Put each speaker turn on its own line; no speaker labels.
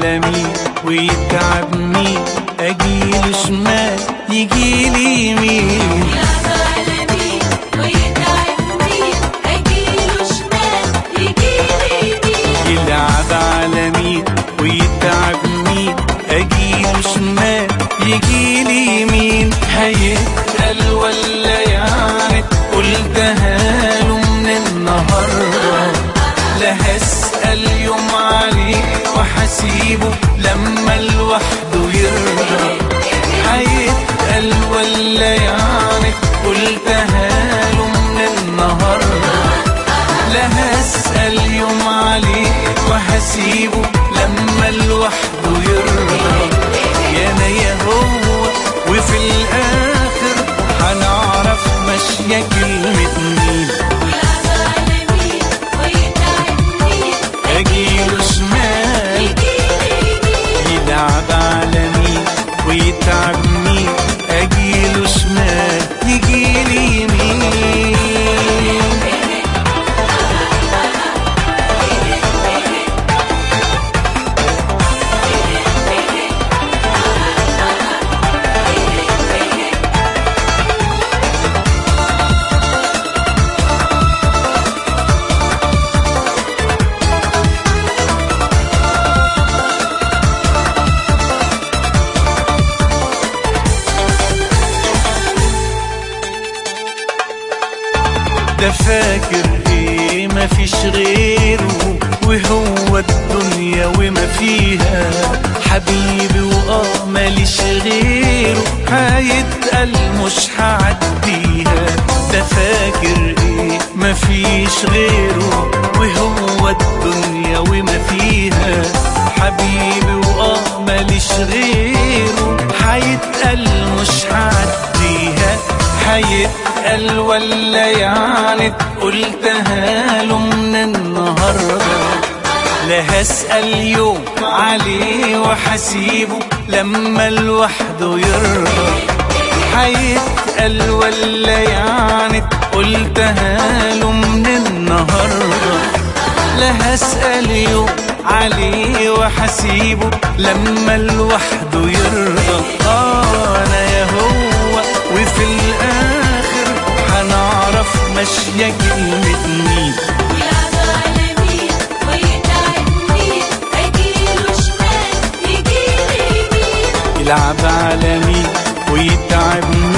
على مين ويتعب مين اجيله شمال يجيلي يمين
يلعب على مين ويتعب مين أجيله شمال يجيلي يمين
يلعب على مين ويتعب مين اجيله شمال يجيلي يمين هيتقل ولا يعني قلتها له من النهارده لا هسأل يوم عليه وحسيبه لما لوحده يرضى هيتقل ولا يعني قلتها له من النهارده لا هسأل يوم عليه وهسيبه لما لوحده يرضى يا انا يا هو وفي الاخر هنعرف ماشية كلمة مين
يلعب على مين ويتعب مين
اجيله شمال
يجيلي يمين
يلعب على مين ويتعب مين اجيله شمال يجيلي يمين ده فاكر ايه مفيش غيره وهو الدنيا وما فيها حبيبي واه ماليش غيره هيتقل مش هعديها ده فاكر ايه مفيش غيره وهو الدنيا وما فيها حبيبي واه ماليش غيره هيتقل مش هعديها هيتقل ولا يعني قلتها له من النهارده لا هسأل يوم عليه وحسيبه لما لوحده يرضى هيتقل ولا يعني قلتها له من النهارده لا هسأل يوم عليه وحسيبه لما لوحده يرضى اه انا يا هو وفي الاخر هنعرف ماشية كلمة مين
يلعب على مين ويتعب مين أجيله شمال يجيلي يمين
يلعب على مين ويتعب